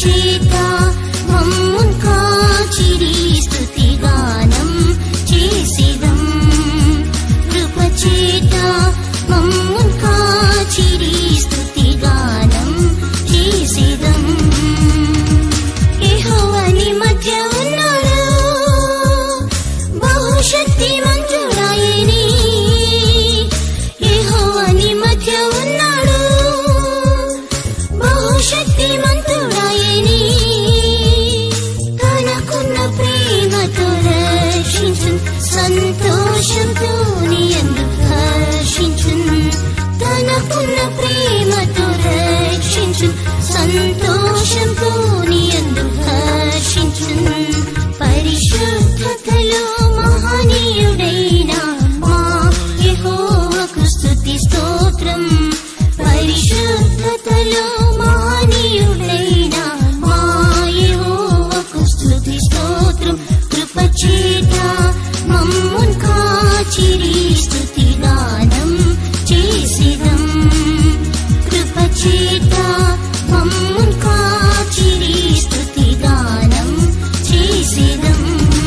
చేత మమ్మున్ కాచిరి స్తుతిగానం చేసిదం కృప చేత మమ్మున్ కాచిరి స్తుతిగానం చేసిదం యెహోవాని మధ్య ఉన్నాడు బహుశక్తిమంతుడాయని యెహోవాని మధ్య ఉన్నాడు బహుశక్తిమంతుడాయని తనకున్న ప్రేమతో రక్షించు సంతోషంతో నీయందు హర్షించు తనకున్న ప్రేమతో రక్షించు సంతోషంతో నీయందు హర్షించు పరిశుద్ధతలో మహనీయుడైన మా యెహోవాకు స్తుతి స్తోత్రం పరిశుద్ధతలో మహనీయుడైన మా యెహోవాకు స్తుతి స్తోత్రం కృప చేత మమ్మున్ కాచిరి స్తుతి గానం చేసిదం కృప చేత మమ్మున్ కాచిరి స్తుతి గానం చేసిదం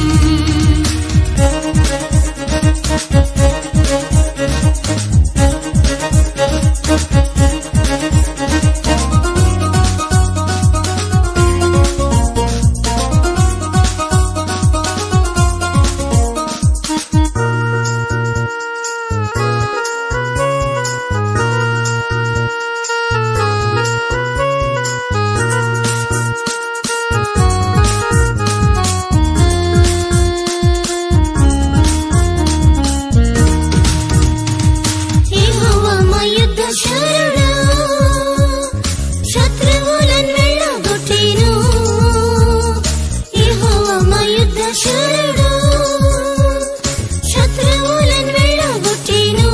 యెహోవా మా యుద్ధ శరణు శత్రువులను వెళ్ళగొట్టెను యెహోవా మా యుద్ధ శరణు శత్రువులను వెళ్ళగొట్టెను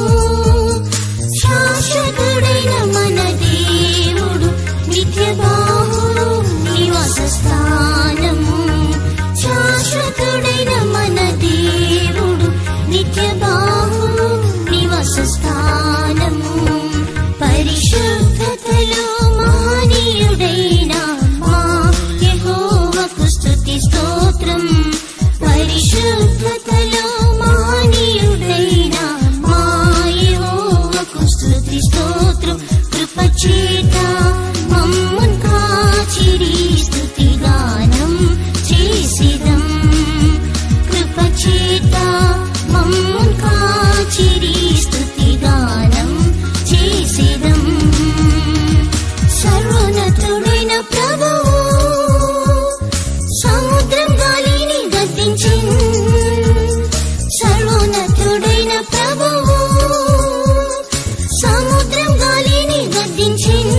శాశ్వతుడైన మన దేవుడు నిత్య బాహుడు నివాస స్థానము శాశ్వతుడైన మన దేవుడు నిత్య బాహుడు నివాస స్థానము పరిశుద్ధతలో మహనీయుడైన మా యెహోవాకు స్తుతి స్తోత్రం పరిశుద్ధతలో మహనీయుడైన మా యెహోవాకు స్తుతి స్తోత్రం కృప చేత మమ్మున్ కాచిరి స్తుతి గానం చేసిదం కృప చేత మమ్మున్ కాచిరి స్తుతి గానం చేసిదం సర్వోన్నతుడైన ప్రభువు సముద్రం గాలిని గద్దించిన్ సర్వోన్నతుడైన ప్రభువు సముద్రం గాలిని గద్దించిన్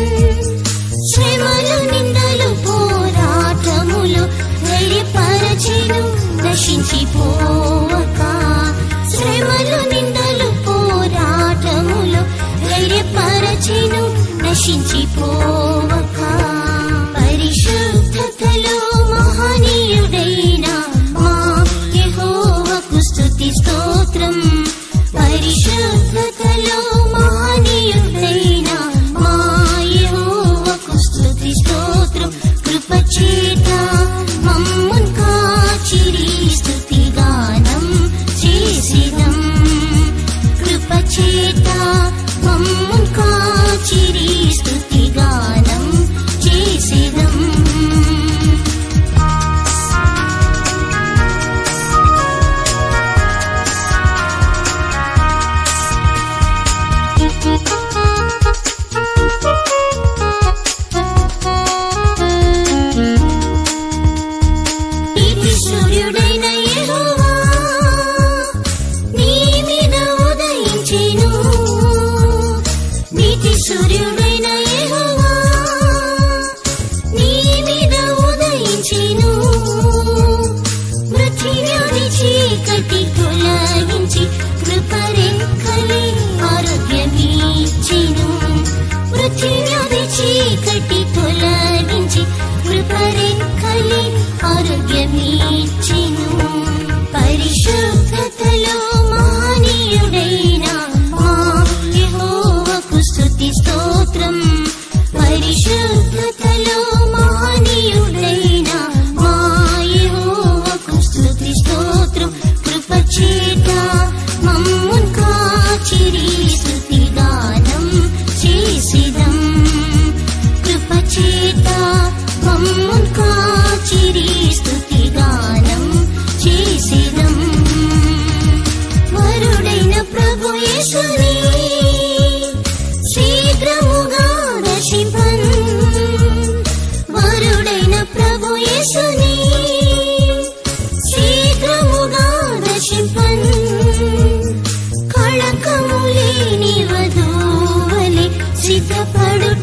శ్రమలు నిందలు పోరాటములు ధైర్యపరచెను నశించిపోవక శ్రమలు నిందలు పోరాటములు ధైర్యపరచెను నశించిపోవక పరిశుద్ధతలో మహనీయుడైన మా యెహోవాకు స్తుతి స్తోత్రం పరిశుద్ధతలో మహనీయుడైన మా యెహోవాకు స్తుతి స్తోత్రం కృప చేత మమ్మున్ కాచిరి స్తుతి గానం చేసిదం కృప చేత మమ్మున్ కాచిరి స్తుతి గానం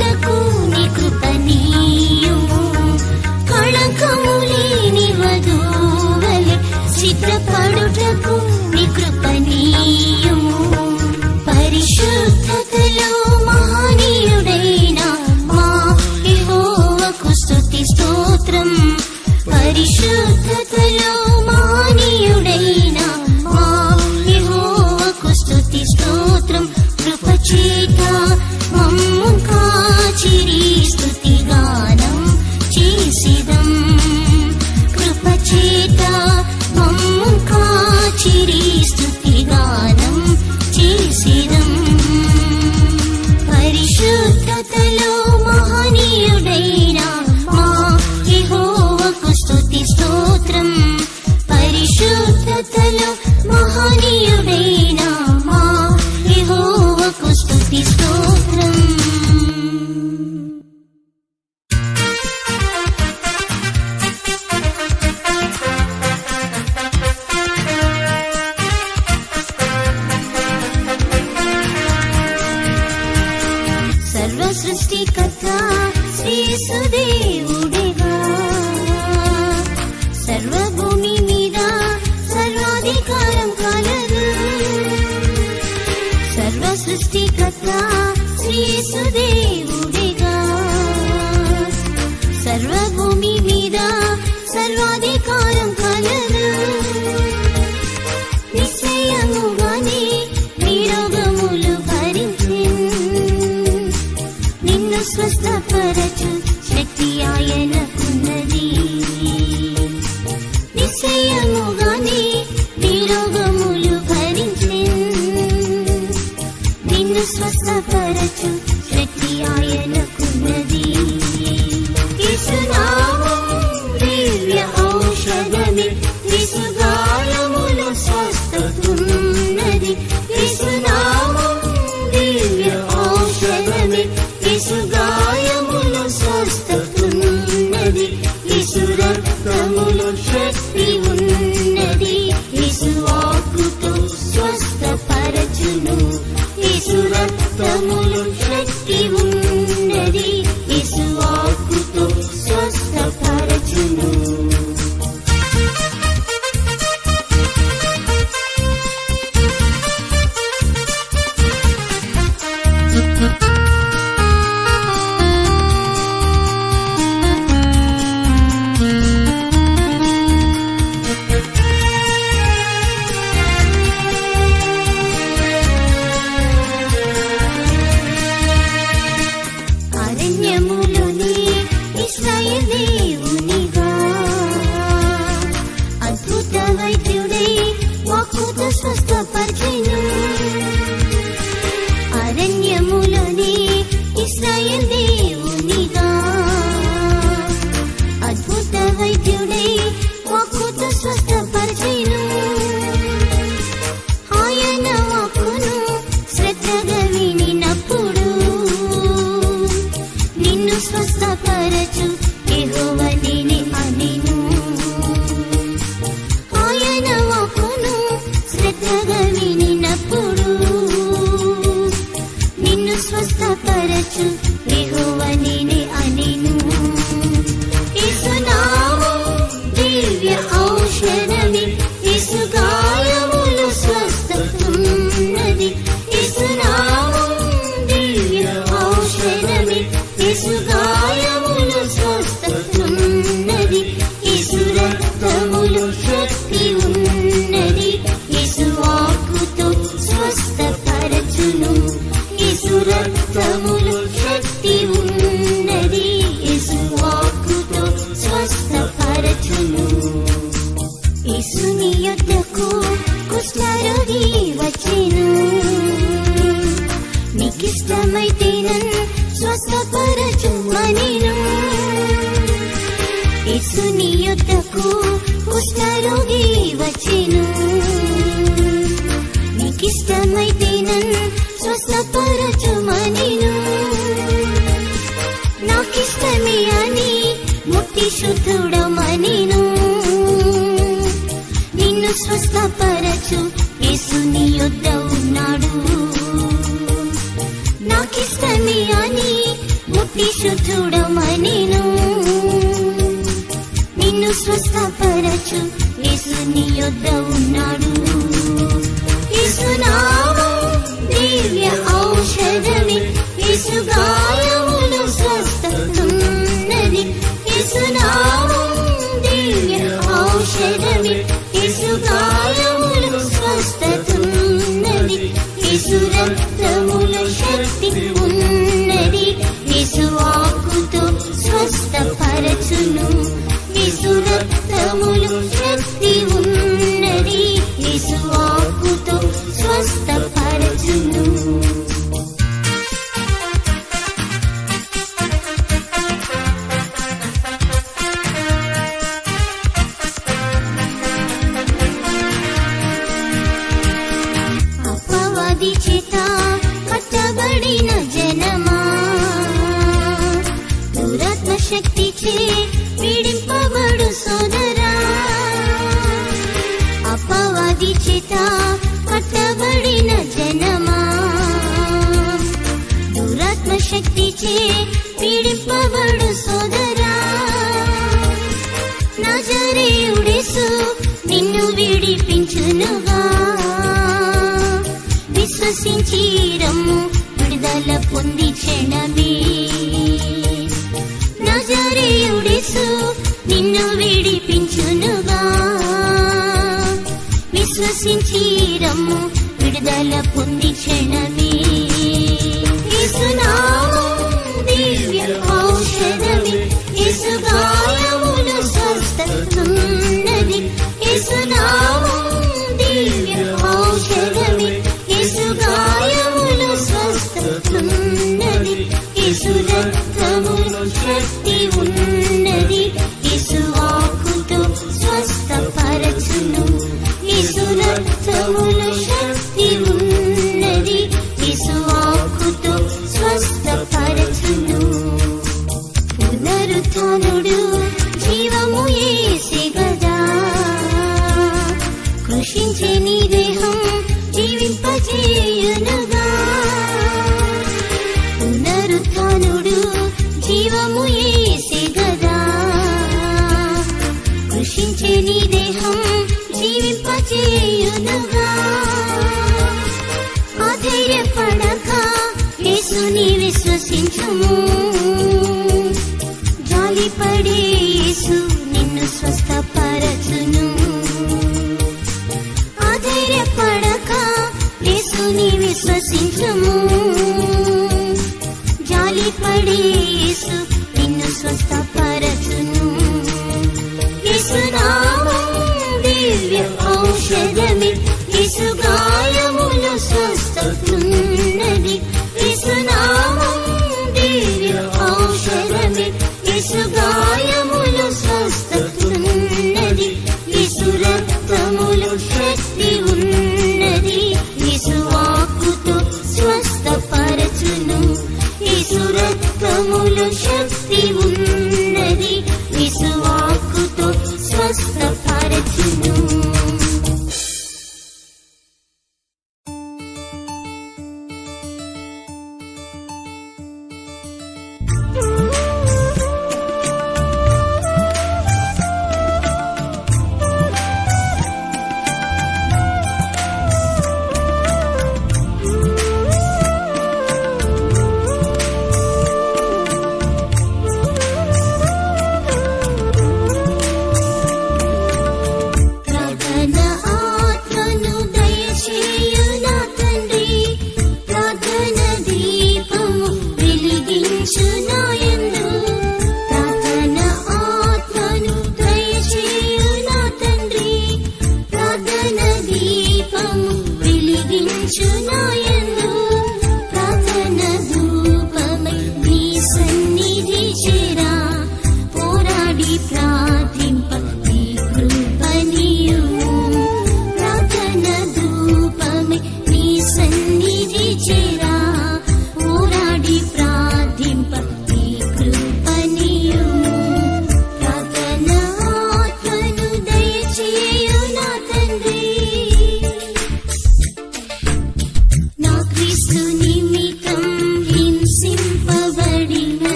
స్వస్థపరచుటకు నీ కృపనీయుము కళంకము లేని వధూవలే సిద్ధపడుటకు నీ కృపనీయుము పరిశుద్ధతలో మహనీయుడైన మా యెహోవాకు స్తుతి స్తోత్రం పరిశుద్ధతలో మహనీయుడైన మా యెహోవాకు స్తుతి స్తోత్రం కృపచేత మమ్ము కాచిరి స్తుతి గానం చేసిదం కృపచేత మమ్ము కాచిరి స్తుతి గానం చేసిదం పరిశుద్ధతలో మహనీయుడైన మా యెహోవాకు స్తుతి స్తోత్రం పరిశుద్ధతలో మహనీయుడైన మా యెహోవాకు స్తుతి స్తోత్రం సర్వ సృష్టికర్త శ్రీసుదేవుడిగా సర్వభూమి మీద సర్వాధికారం కలదు సర్వ సృష్టికర్త శ్రీసుదేవుడిగా సర్వభూమి మీద సర్వాధికారం కలదు నిశ్చయముగానే నిరోగములు భరించెను నిన్ను స్వస్థపరచు శక్తి ఆయనకున్నది నిశ్చయముగానే నిరోగములు భరించెను నిన్ను స్వస్థపరచు శక్తి ఆయనకున్నది యేసునామం దివ్య ఔషధమే యేసుగాయములు స్వస్థతున్నది యేసునామం దివ్య ఔషధమే యేసుగాయములు స్వస్థతున్నది యేసు రక్తములో శక్తి ఉన్నది యేసు వాక్కుతో స్వస్థపరచును యేసు రక్తములో శక్తి ఉన్నది యేసు వాక్కుతో స్వస్థపరచును అరణ్యములోని ఇస్రాయేల్ దేవునిగా అద్భుత వైద్యుడై వాక్కుతో స్వస్థపరిచెను అరణ్యములోని ఇస్రాయేల్ దేవునిగా అద్భుత వైద్యుడై వాక్కుతో స్వస్థపరిచెను ఆయన వాక్కును శ్రద్ధగా వినినప్పుడు నిన్ను స్వస్థపరచు యెహోవా నేనే అనెను ఆయన వాక్కును శ్రద్ధగా వినినప్పుడు నిన్ను స్వస్థపరచు యెహోవా నేనే అనెను యేసునామం దివ్య ఔషధమే యేసు గాయములు స్వస్థతున్నది యేసునామం దివ్య ఔషధమే యేసు గాయములు స్వస్థతున్నది యేసు రక్తములు శక్తి ఉన్నది యేసు వాక్కుతో స్వస్థపరచును యేసు రక్తములు శక్తి ఉన్నది యేసు వాక్కుతో స్వస్థపరచును యేసుని యొద్దకు కుష్ఠరోగి వచ్చెను నీకిష్టమైతే నన్ను స్వస్థపరచుమనిను యేసుని యొద్దకు కుష్ఠరోగి వచ్చెను నీకిష్టమైతే నన్ను స్వస్థపరచుమనిను నాకిష్టమే అని ముక్తి శుద్ధుడమనిను నిన్ను స్వస్థపరచు యేసుని యొద్ద ఉన్నాడు నాకిష్టమే అని చూడమనిను నిన్ను స్వస్థపరచు యేసు నీ యొద్ద ఉన్నాడు యేసునామం దివ్య ఔషధమే యేసు గాయములు స్వస్థతున్నది యేసునామం దివ్య ఔషధమే యేసు గాయములు స్వస్థతున్నది యేసు రక్తముల శక్తి ఉన్నది యేసు ఆకుతో స్వస్థపరచును యేసు రక్తములు శక్తి ఉన్నది యేసు ఆకుతో స్వస్థపరచును అపవాది చేత పట్టబడిన జనమా దురాత్మ శక్తి చే పీడింపబడు సోదరా అపవాది చేత పట్టబడిన జనమా దురాత్మ శక్తి చే పీడింపబడు సోదరా నజరేయుడేసు నిన్ను విడిపించునుగా విశ్వసించి రమ్ము విడుదల పొంది క్షణమే నజరేయుడేసు నిన్ను విడిపించునుగా విశ్వసించి రమ్ము విడుదల పొంది క్షణమే యేసునామం దివ్య ఔషధమే యేసు గాయములు స్వస్థతున్నది యేసునామం దివ్య ఔషధమే యేసు గాయములు స్వస్థతున్నది యేసు రక్తములు శక్తి ఉన్నది యేసు ఆకుతో స్వస్థపరచును యేసు రక్తములు శక్తి ఉన్నది యేసు ఆకుతో స్వస్థపరచును పునరుత్నుడు జీవము ఏసే గదా కృషించే నీ దేహం జీవింపజేయునుగా పునరుత్నుడు జీవము ఏసే గదా కృషించే నీ దేహం జీవింపజేయునుగా అధైర్యపడక యేసుని విశ్వసించుము జాలిపడే యేసు నిన్ను స్వస్థపరచును అధైర్యపడక యేసుని విశ్వసించుము జాలిపడే యేసు నిన్ను స్వస్థపరచును యేసునామం దివ్య ఔషధమే యేసు గాయములు స్వస్థతున్నది యేసునామం దివ్య ఔషధమే యేసు గాయములు స్వస్థతున్నది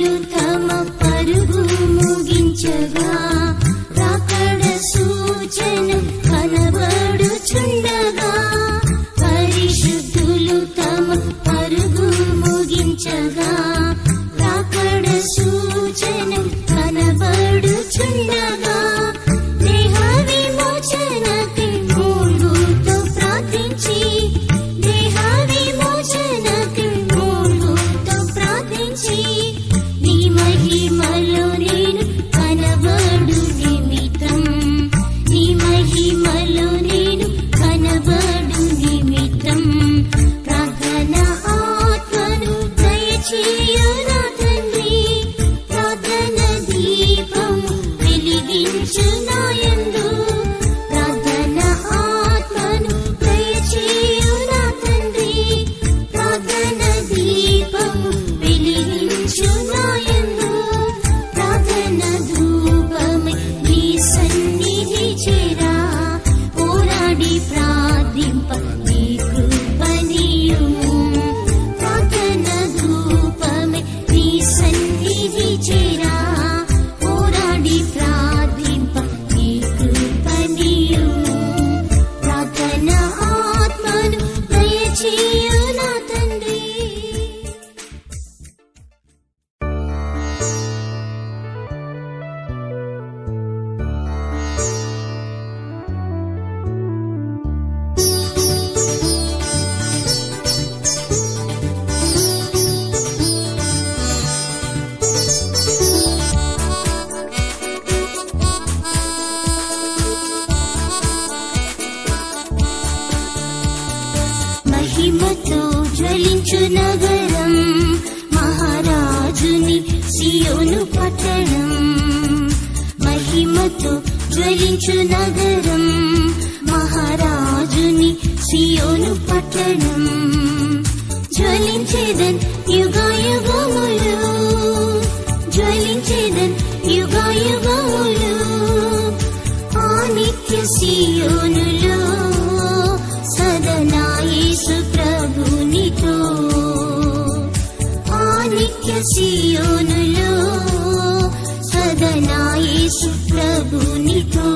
స్నేహితులు తమ పరుగు ముగించగా రాకడ సూచన కనబడుచుండగా పరిశుద్ధులు తమ పరుగు ముగించగా రాకడ సూచన కనబడుచుండగా దేహ విమోచనకి మూలుతో ప్రార్థించి దేహ విమోచనకి మూలుతో ప్రార్థించి నీ మహిమలో నేను కనబడు నిమిత్తం నీ మహిమలో నేను కనబడు నిమిత్తం ప్రార్థన ఆత్మను దయచేయు నా తండ్రి ప్రార్థన దీపము వెలిగించు నాయందు ప్రార్థన ఆత్మను దయచేయు నా తండ్రి ప్రార్థన దీపము వెలిగించు నాయందు ప్రార్థన ధూపమై నీ సన్నిధి చేరా పోరాడి ప్రార్థింప నీ కృపణీయుము ప్రార్థన ధూపమై నీ సన్నిధి చేరా పోరాడి ప్రార్థింప నీ కృపణీయుము ప్రార్థన ఆత్మను దయచేయు నా తండ్రి మహిమతో జ్వలించు నగరం మహారాజుని సియోను పట్టణం మహిమతో జ్వలించు నగరం మహారాజుని సియోను పట్టణం జ్వలించేదన్ యుగాయుగములు జ్వలించేదన్ యుగాయుగములు ఆ నిత్య సియోనులో సదనాయేసు ప్రభునితో ఆ నిత్య సియోనులో సదనాయేసు ప్రభునితో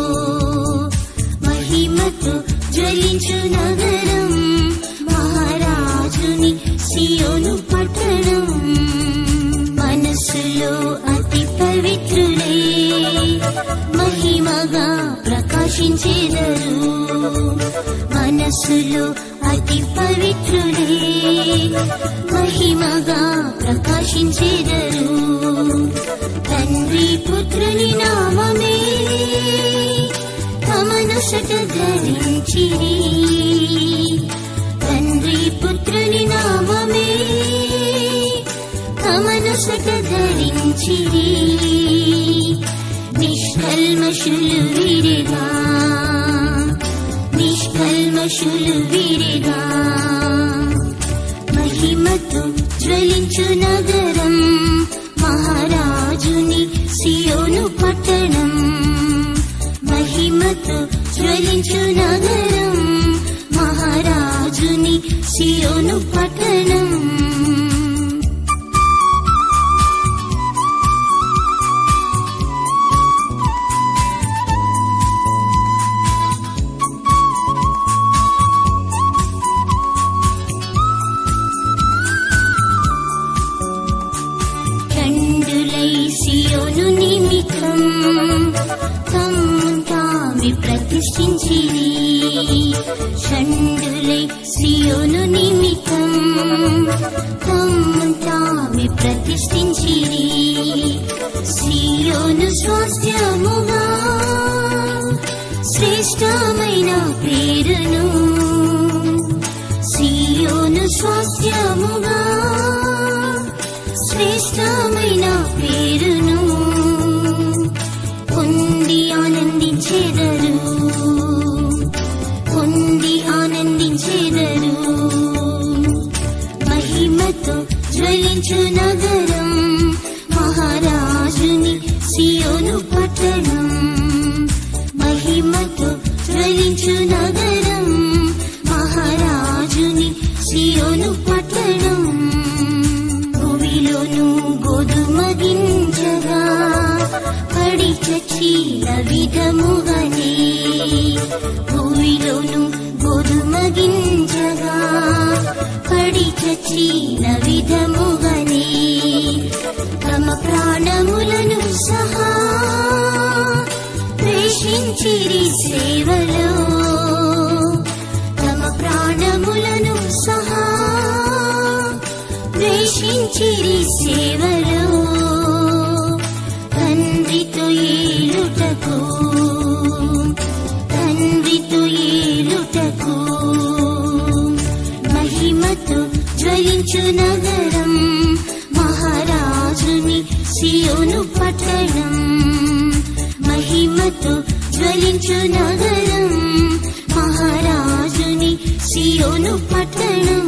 మహిమతో జ్వలించు నగరం మహారాజుని సియోను పట్టణం మనసులో అతి పవిత్రులే మహిమగా ప్రకాశించేదరు మనసులో అతి పవిత్రులే మహిమగా ప్రకాశించేదరు తండ్రి పుత్రుని నామమే తమనొసట ధరించిరి తండ్రి పుత్రుని నామమే తమనొసట ధరించిరి నిష్కల్మషులు వీరిగా నిష్కల్మషులు వీరిగా మహిమతో జ్వలించు నగరం మహారాజుని సియోను పట్టణం మహిమతో జ్వలించు నగరం మహారాజుని సియోను పట్టణం చండులై సియోను నిమిత్తం తమ్ము తామి ప్రతిష్ఠించిరి చండులై సియోను నిమిత్తం తమ్ము తామి ప్రతిష్ఠించిరి సియోను స్వాస్థ్యముగా శ్రేష్టమైన పేరును సియోను స్వాస్థ్యముగా శ్రేష్టమైన పేరును పొంది ఆనందించేదరు పొంది ఆనందించేదరు మహిమతో జ్వలించు నగరం మహారాజుని సియోను పట్టణం మహిమతో జ్వలించు నగరం మహారాజుని సియోను పట్టణం భూమిలోను గోధుమ చచ్చిన విధముగానే భూమిలోను గోధుమ గింజగా పడి చచ్చిన విధముగానే తమ ప్రాణములను సహా ద్వేషించిరి సేవలో తమ ప్రాణములను సహా ద్వేషించిరి సేవలో తండ్రితో ఏలుటకు తండ్రితో ఏలుటకు మహిమతో జ్వలించు నగరం మహారాజుని సియోను పట్టణం మహిమతో జ్వలించు నగరం మహారాజుని సియోను పట్టణం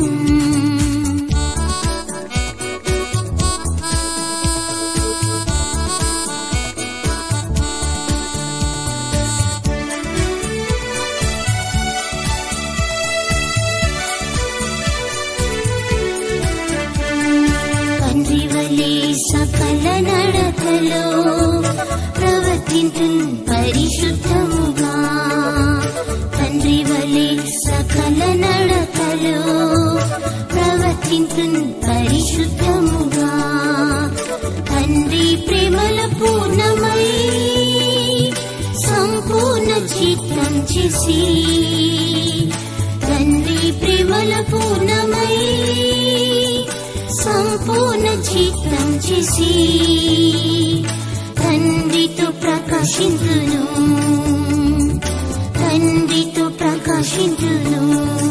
తండ్రి వలె సకల నడకలో ప్రవర్తించు పరిశుద్ధముగా తండ్రి వలె సకల నడకలో ప్రవర్తించు పరిశుద్ధముగా తండ్రి ప్రేమల పూర్ణమై సంపూర్ణ చిత్తం చేసి తండ్రి ప్రేమల పూర్ణమై సంపూర్ణ చిత్తం చేసి తండ్రితో ప్రకాశించును తండ్రితో ప్రకాశించును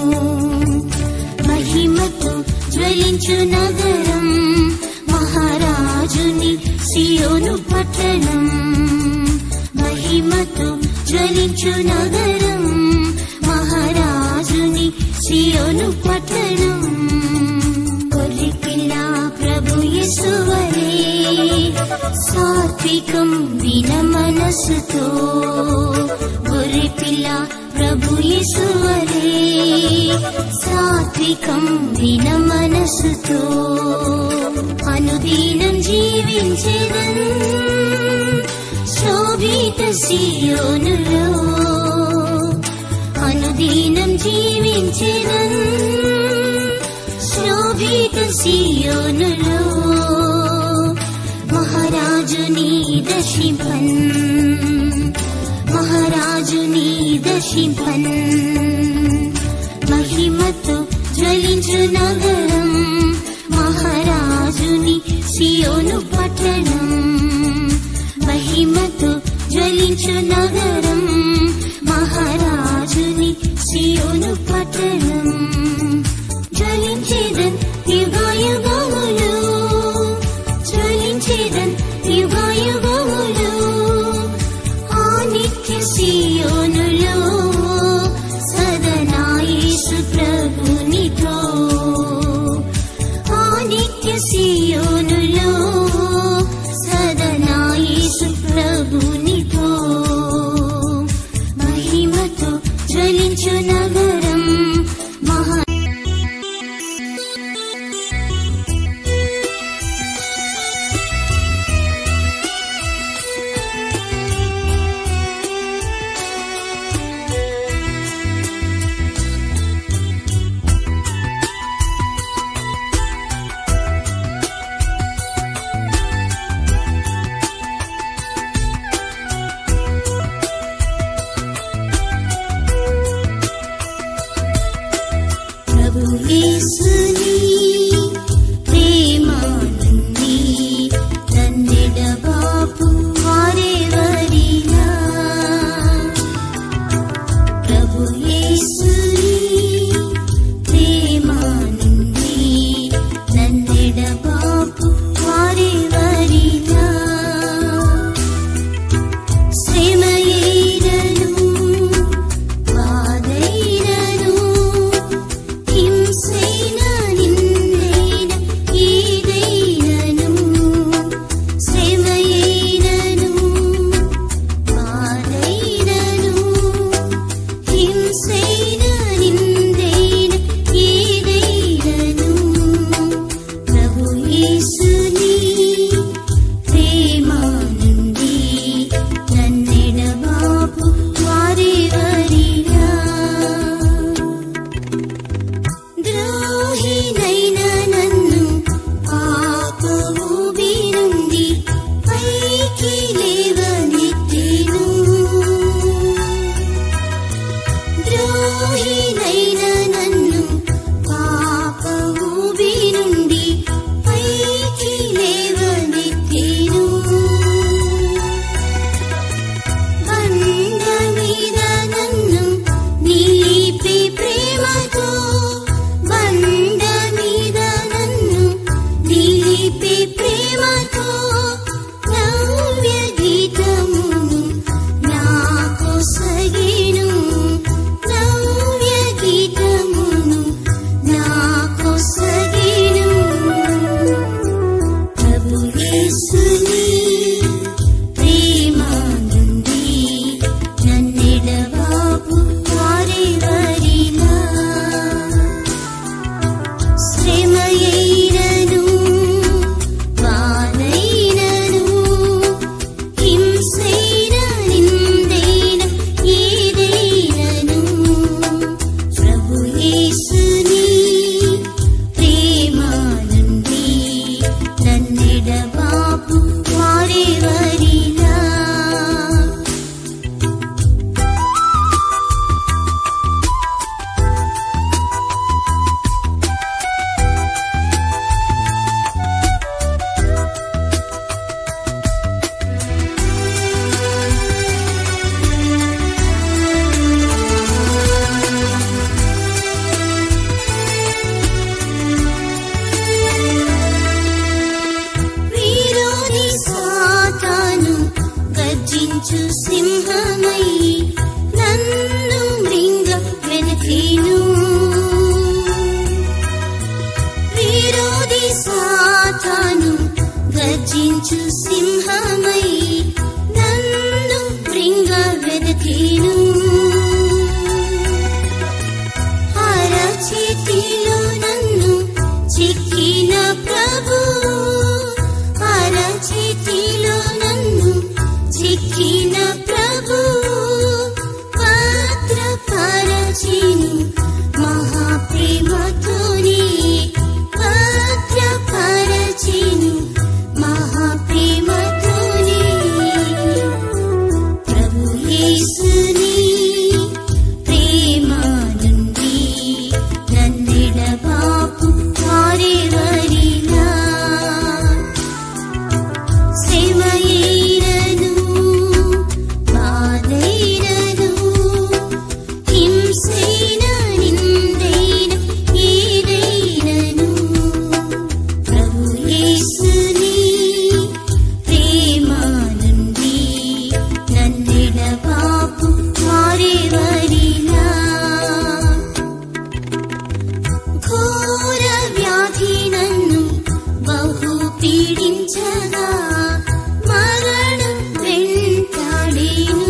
మహిమతో జ్వలించు నగరం మహారాజుని సియోను పట్టణం మహిమతో జ్వలించు నగరం మహారాజుని సియోను పట్టణం గొర్రెపిల్ల ప్రభు యేసువలే సాత్వికం విన మనసుతో గొర్రెపిల్ల ప్రభు యేసువలే సాత్వికం విన మనసుతో అనుదీనం జీవించేదన్ శోభిత సియోనులో అనుదీనం జీవించేదన్ శోభిత సియోనులో మహారాజుని దశింపన్ మహారాజుని దశింపన్ మహిమతో జ్వలించు నగరం మహారాజుని సియోను పట్టణం మహిమతో జ్వలించు నగరం మహారాజుని సియోను పట్టణం జ్వలించేదన్ యుగాయుగములు జ్వలించేదన్ యుగాయుగములు ఆ నిత్య సియోనులో సదనాయేసు ప్రభునితో ఆ నిత్య సియోనులో సదనాయేసు ప్రభునితో మహిమతో జ్వలించు నగరం మహా గర్జించు సింహమై నన్ను మృంగ వెనకేను విరోధి సాతాను గర్జించు సింహమై నన్ను మృంగ వెనకేను అరచేతిలో నన్ను చిక్కిన ప్రభు అరచేతిలో నన్ను చిక్కిన ప్రభు భద్రపరచిను మహాప్రేమతోనే భద్రపరచిను మహాప్రేమతోనే ప్రభు యేసుని ప్రేమ నుండి నన్నెడబాపు వారెవరినా శ్రమయైనను బాధైనను హింసైన నిందైన ఏదైనను ప్రభు యేసుని ప్రేమ నుండి నన్నెడబాపు వారెవరినా ఘోర వ్యాధి నన్ను బహు పీడించగా మరణం వెంటాడేను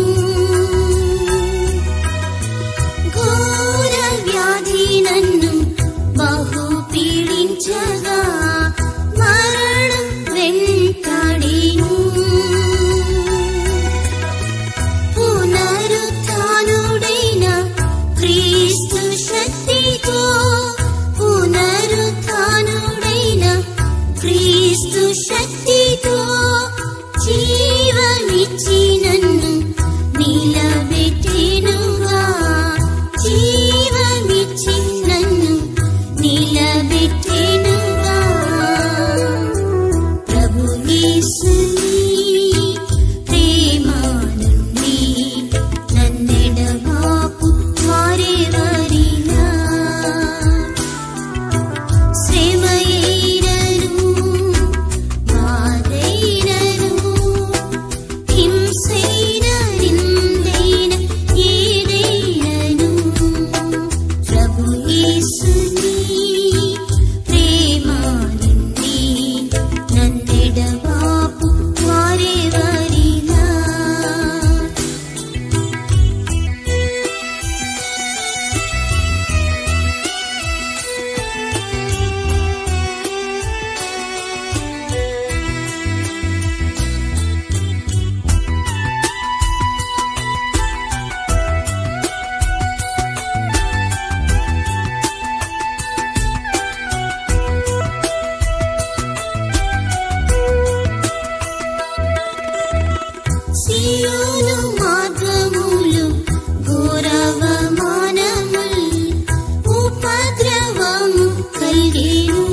ఘోర వ్యాధి నన్ను బహు పీడించగా మరణం వెంటాడేను పునరుత్థానుడైన క్రీస్తు శక్తితో పునరుత్థానుడైన క్రీస్తు శక్తితో జీవమిచ్చి నన్ను నిలబెట్టెనుగా జీవమిచ్చి నన్ను నిలబెట్టెనుగా ప్రభు యేసుని ప్రేమ నుండి నన్నెడబాపు వారెవరినా శ్రమయైనను బాధైనను హింసైన నిందైన ఏదైనను ప్రభు యేసుని ప్రేమ నుండి నన్నెడబాపు వారెవరినా సియోను మార్గములు ఘోరవమానముల్ ఉపద్రవము కలిగేను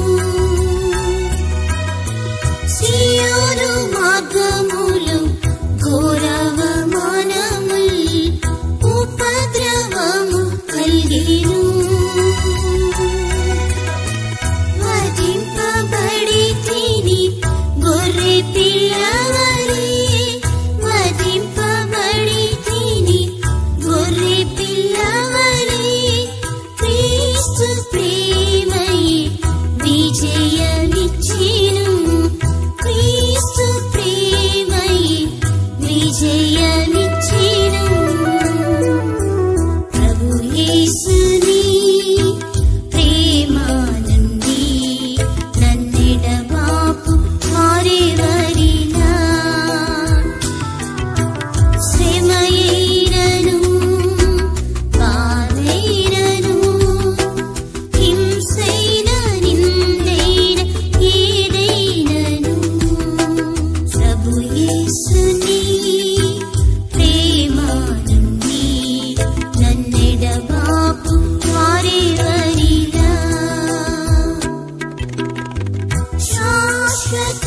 సియోను మార్గములు ఘోరవమానముల్ ఉపద్రవము కలిగేను వధింపబడి తిని గొర్రె పిల్లవలే వధింపబడి తిని గొర్రె పిల్లవలే క్రీస్తు ప్రేమయే విజయమిచ్చెను క్రీస్తు ప్రేమయే విజయమిచ్చెను ప్రభు యేసుని ప్రేమ నుండి నన్నెడబాపు వారెవరినా శ్రమయైనను బాధైనను హింసైన నిందైన ఏదైనను ప్రభు యేసుని ప్రేమ నుండి నన్నెడబాపు వారెవరినా శాశ్వత